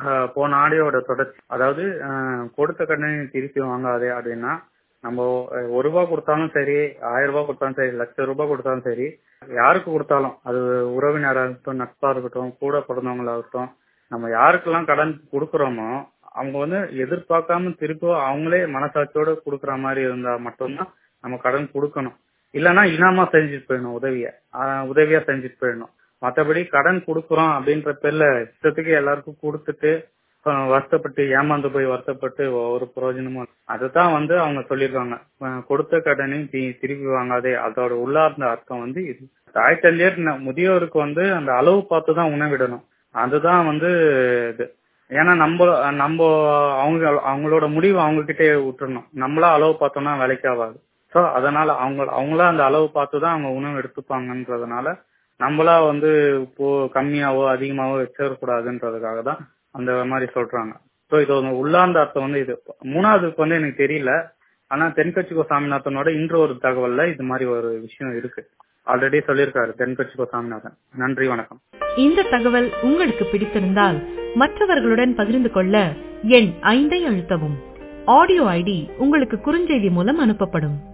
அஹ், போன ஆடியோட தொடர்ச்சி அதாவது அஹ், கொடுத்த கடனை திருப்பி வாங்காதே அப்படின்னா நம்ம அஹ், ஒரு ரூபாய் கொடுத்தாலும் சரி ஆயிரம் ரூபாய் கொடுத்தாலும் சரி லட்சம் ரூபாய் கொடுத்தாலும் சரி யாருக்கு கொடுத்தாலும் அது உறவினராக இருக்கட்டும் நட்பா இருக்கட்டும் கூட பிறந்தவங்களாகட்டும் நம்ம யாருக்கெல்லாம் கடன் கொடுக்குறோமோ அவங்க வந்து எதிர்பார்க்காம திருப்பி அவங்களே மனசாட்சியோட கொடுக்குற மாதிரி இருந்தா மட்டும்தான் நம்ம கடன் கொடுக்கணும் இல்லைன்னா இனாமா செஞ்சுட்டு போயிடணும் உதவிய ஆஹ் உதவியா செஞ்சுட்டு போயிடணும் மற்றபடி கடன் கொடுக்குறோம் அப்படின்ற பேர்ல இஷ்டத்துக்கு எல்லாருக்கும் கொடுத்துட்டு அஹ் வருத்தப்பட்டு ஏமாந்து போய் வருத்தப்பட்டு ஒரு பிரயோஜனமும் இல்ல. அதுதான் வந்து அவங்க சொல்லியிருக்காங்க அஹ் கொடுத்த கடனையும் தி- திருப்பி வாங்காதே அதோட உள்ளார்ந்த அர்த்தம் வந்து இது தாய் தந்தையர் ந- முதியோருக்கு வந்து அந்த அளவு பார்த்து தான் உணவிடணும் அதுதான் வந்து இது ஏன்னா நம்ம நம்ம அவங்க அவங்களோட முடிவு அவங்க கிட்டே விட்டுறணும் நம்மளா அளவு பார்த்தோம்னா வேலைக்கு ஆகாது ஸோ அதனால அவங்க அவங்களா அந்த அளவு பார்த்து தான் அவங்க உணவு எடுத்துப்பாங்கன்றதுனால நம்மளா வந்து இப்போ கம்மியாவோ அதிகமாவோ வச்சிடக்கூடாதுன்றதுக்காக தான் அந்த மாதிரி சொல்றாங்க ஸோ இது ஒரு உள்ளார்ந்த அர்த்தம் வந்து இது மூணாவதுக்கு வந்து எனக்கு தெரியல ஆனா தென்கட்சிக்கோ சாமிநாதனோட இன்று ஒரு தகவல்ல இது மாதிரி ஒரு விஷயம் இருக்கு ஆல்ரெடி சொல்லியிருக்காரு தென்கட்சிக்கோ சாமிநாதன் நன்றி வணக்கம் இந்த தகவல் உங்களுக்கு பிடித்திருந்தால் மற்றவர்களுடன் பகிர்ந்து கொள்ள எண் ஐந்தை அழுத்தவும் ஆடியோ ஐடி உங்களுக்கு குறுஞ்செய்தி மூலம் அனுப்பப்படும்